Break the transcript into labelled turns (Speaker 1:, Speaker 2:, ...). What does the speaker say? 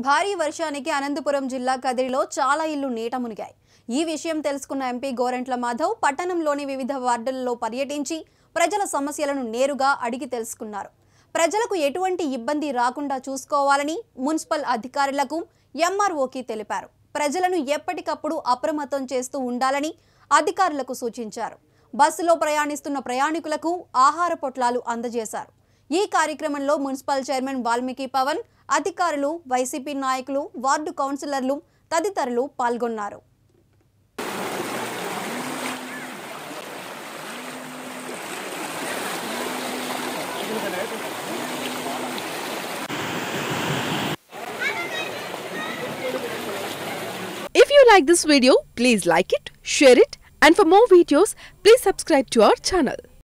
Speaker 1: భారీ వర్షానికి అనంతపురం జిల్లా కదిరిలో చాలా ఇళ్లు నీట మునిగాయి ఈ విషయం తెలుసుకున్న ఎంపీ గోరంట్ల మాధవ్ పట్టణంలోని వివిధ వార్డులలో పర్యటించి ప్రజల సమస్యలను నేరుగా అడిగి తెలుసుకున్నారు ప్రజలకు ఎటువంటి ఇబ్బంది రాకుండా చూసుకోవాలని మున్సిపల్ అధికారులకు ఎంఆర్ఓకి తెలిపారు ప్రజలను ఎప్పటికప్పుడు అప్రమత్తం చేస్తూ ఉండాలని అధికారులకు సూచించారు బస్సులో ప్రయాణిస్తున్న ప్రయాణికులకు ఆహార పొట్లాలు అందజేశారు ఈ కార్యక్రమంలో మున్సిపల్ చైర్మన్ వాల్మీకి పవన్ అధికారులు వైసీపీ నాయకులు వార్డు కౌన్సిలర్లు తదితరులు పాల్గొన్నారు
Speaker 2: If you like this video, please like it, share it, and for more videos, please subscribe to our channel.